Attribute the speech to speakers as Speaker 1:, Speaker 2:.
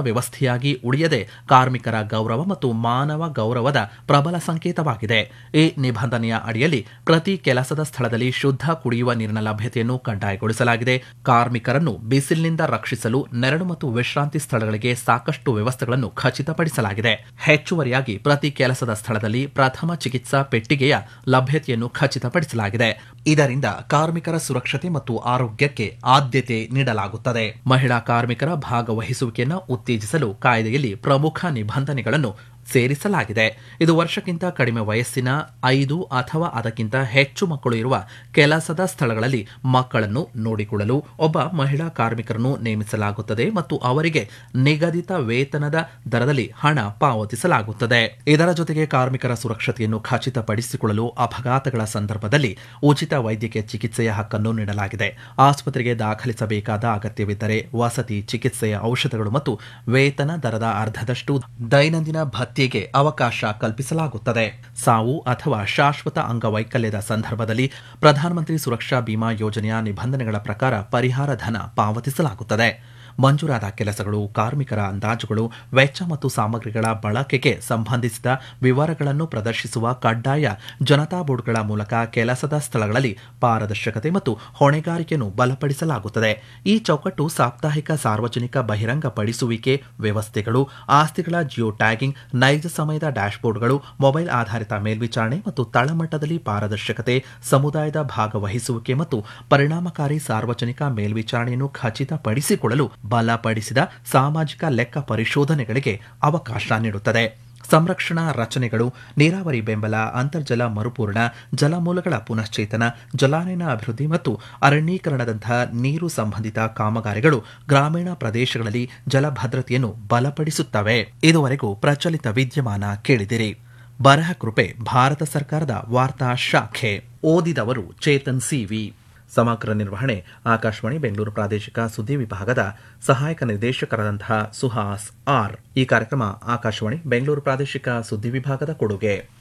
Speaker 1: ವ್ಯವಸ್ಥೆಯಾಗಿ ಉಳಿಯದೆ ಕಾರ್ಮಿಕರ ಗೌರವ ಮತ್ತು ಮಾನವ ಗೌರವದ ಪ್ರಬಲ ಸಂಕೇತವಾಗಿದೆ ಈ ನಿಬಂಧನೆಯ ಅಡಿಯಲ್ಲಿ ಪ್ರತಿ ಕೆಲಸದ ಸ್ಥಳದಲ್ಲಿ ಶುದ್ಧ ಕುಡಿಯುವ ನೀರಿನ ಲಭ್ಯತೆಯನ್ನು ಕಡ್ಡಾಯಗೊಳಿಸಲಾಗಿದೆ ಕಾರ್ಮಿಕರನ್ನು ಬಿಸಿಲಿನಿಂದ ರಕ್ಷಿಸಲು ನೆರಳು ಮತ್ತು ವಿಶ್ರಾಂತಿ ಸ್ಥಳಗಳಿಗೆ ಸಾಕಷ್ಟು ವ್ಯವಸ್ಥೆಗಳನ್ನು ಖಚಿತಪಡಿಸಲಾಗಿದೆ ಹೆಚ್ಚುವರಿಯಾಗಿ ಪ್ರತಿ ಕೆಲಸದ ಸ್ಥಳದಲ್ಲಿ ಪ್ರಥಮ ಚಿಕಿತ್ಸಾ ಪೆಟ್ಟಿಗೆಯ ಲಭ್ಯತೆಯನ್ನು ಖಚಿತಪಡಿಸಲಾಗಿದೆ ಇದರಿಂದ ಕಾರ್ಮಿಕರ ಸುರಕ್ಷತೆ ಮತ್ತು ಆರೋಗ್ಯಕ್ಕೆ ಆದ್ಯತೆ ನೀಡಲಾಗುತ್ತದೆ ಮಹಿಳಾ ಕಾರ್ಮಿಕರ ಭಾಗವಹಿಸುವಿಕೆಯನ್ನು ಉತ್ತೇಜಿಸಲು ಕಾಯ್ದೆಯಲ್ಲಿ ಪ್ರಮುಖ ನಿಬಂಧನೆಗಳನ್ನು ಸೇರಿಸಲಾಗಿದೆ ಇದು ವರ್ಷಕ್ಕಿಂತ ಕಡಿಮೆ ವಯಸ್ಸಿನ ಐದು ಅಥವಾ ಅದಕ್ಕಿಂತ ಹೆಚ್ಚು ಮಕ್ಕಳು ಇರುವ ಕೆಲಸದ ಸ್ಥಳಗಳಲ್ಲಿ ಮಕ್ಕಳನ್ನು ನೋಡಿಕೊಳ್ಳಲು ಒಬ್ಬ ಮಹಿಳಾ ಕಾರ್ಮಿಕರನ್ನು ನೇಮಿಸಲಾಗುತ್ತದೆ ಮತ್ತು ಅವರಿಗೆ ನಿಗದಿತ ವೇತನದ ದರದಲ್ಲಿ ಹಣ ಪಾವತಿಸಲಾಗುತ್ತದೆ ಇದರ ಜೊತೆಗೆ ಕಾರ್ಮಿಕರ ಸುರಕ್ಷತೆಯನ್ನು ಖಚಿತಪಡಿಸಿಕೊಳ್ಳಲು ಅಪಘಾತಗಳ ಸಂದರ್ಭದಲ್ಲಿ ಉಚಿತ ವೈದ್ಯಕೀಯ ಚಿಕಿತ್ಸೆಯ ಹಕ್ಕನ್ನು ನೀಡಲಾಗಿದೆ ಆಸ್ಪತ್ರೆಗೆ ದಾಖಲಿಸಬೇಕಾದ ಅಗತ್ಯವಿದ್ದರೆ ವಸತಿ ಚಿಕಿತ್ಸೆಯ ಔಷಧಗಳು ಮತ್ತು ವೇತನ ದರದ ಅರ್ಧದಷ್ಟು ದೈನಂದಿನ ಭತ್ಯೆಗೆ ಅವಕಾಶ ಕಲ್ಪಿಸಲಾಗುತ್ತದೆ ಸಾವು ಅಥವಾ ಶಾಶ್ವತ ಅಂಗವೈಕಲ್ಯದ ಸಂದರ್ಭದಲ್ಲಿ ಪ್ರಧಾನಮಂತ್ರಿ ಸುರಕ್ಷಾ ಬಿಮಾ ಯೋಜನೆಯ ನಿಬಂಧನೆಗಳ ಪ್ರಕಾರ ಪರಿಹಾರ ಧನ ಪಾವತಿಸಲಾಗುತ್ತದೆ ಮಂಜೂರಾದ ಕೆಲಸಗಳು ಕಾರ್ಮಿಕರ ಅಂದಾಜುಗಳು ವೆಚ್ಚ ಮತ್ತು ಸಾಮಗ್ರಿಗಳ ಬಳಕೆಗೆ ಸಂಬಂಧಿಸಿದ ವಿವರಗಳನ್ನು ಪ್ರದರ್ಶಿಸುವ ಕಡ್ಡಾಯ ಜನತಾ ಬೋರ್ಡ್ಗಳ ಮೂಲಕ ಕೆಲಸದ ಸ್ಥಳಗಳಲ್ಲಿ ಪಾರದರ್ಶಕತೆ ಮತ್ತು ಹೊಣೆಗಾರಿಕೆಯನ್ನು ಬಲಪಡಿಸಲಾಗುತ್ತದೆ ಈ ಚೌಕಟ್ಟು ಸಾಪ್ತಾಹಿಕ ಸಾರ್ವಜನಿಕ ಬಹಿರಂಗಪಡಿಸುವಿಕೆ ವ್ಯವಸ್ಥೆಗಳು ಆಸ್ತಿಗಳ ಜಿಯೋ ಟ್ಯಾಗಿಂಗ್ ನೈಜ ಸಮಯದ ಡ್ಯಾಶ್ಬೋರ್ಡ್ಗಳು ಮೊಬೈಲ್ ಆಧಾರಿತ ಮೇಲ್ವಿಚಾರಣೆ ಮತ್ತು ತಳಮಟ್ಟದಲ್ಲಿ ಪಾರದರ್ಶಕತೆ ಸಮುದಾಯದ ಭಾಗವಹಿಸುವಿಕೆ ಮತ್ತು ಪರಿಣಾಮಕಾರಿ ಸಾರ್ವಜನಿಕ ಮೇಲ್ವಿಚಾರಣೆಯನ್ನು ಖಚಿತಪಡಿಸಿಕೊಳ್ಳಲು ಬಲಪಡಿಸಿದ ಸಾಮಾಜಿಕ ಲೆಕ್ಕ ಪರಿಶೋಧನೆಗಳಿಗೆ ಅವಕಾಶ ನೀಡುತ್ತದೆ ಸಂರಕ್ಷಣಾ ರಚನೆಗಳು ನೀರಾವರಿ ಬೆಂಬಲ ಅಂತರ್ಜಲ ಮರುಪೂರಣ ಜಲಮೂಲಗಳ ಪುನಶ್ಚೇತನ ಜಲಾನಯನ ಅಭಿವೃದ್ಧಿ ಮತ್ತು ಅರಣ್ಯೀಕರಣದಂತಹ ನೀರು ಸಂಬಂಧಿತ ಕಾಮಗಾರಿಗಳು ಗ್ರಾಮೀಣ ಪ್ರದೇಶಗಳಲ್ಲಿ ಜಲಭದ್ರತೆಯನ್ನು ಬಲಪಡಿಸುತ್ತವೆ ಇದುವರೆಗೂ ಪ್ರಚಲಿತ ವಿದ್ಯಮಾನ ಕೇಳಿದಿರಿ ಬರಹ ಕೃಪೆ ಭಾರತ ಸರ್ಕಾರದ ವಾರ್ತಾ ಶಾಖೆ ಓದಿದವರು ಚೇತನ್ ಸಿವಿ ಸಮಗ್ರ ನಿರ್ವಹಣೆ ಆಕಾಶವಾಣಿ ಬೆಂಗಳೂರು ಪ್ರಾದೇಶಿಕ ಸುದ್ದಿ ವಿಭಾಗದ ಸಹಾಯಕ ನಿರ್ದೇಶಕರಾದಂತಹ ಸುಹಾಸ್ ಆರ್ ಈ ಕಾರ್ಯಕ್ರಮ ಆಕಾಶವಾಣಿ ಬೆಂಗಳೂರು ಪ್ರಾದೇಶಿಕ ಸುದ್ದಿ ವಿಭಾಗದ ಕೊಡುಗೆ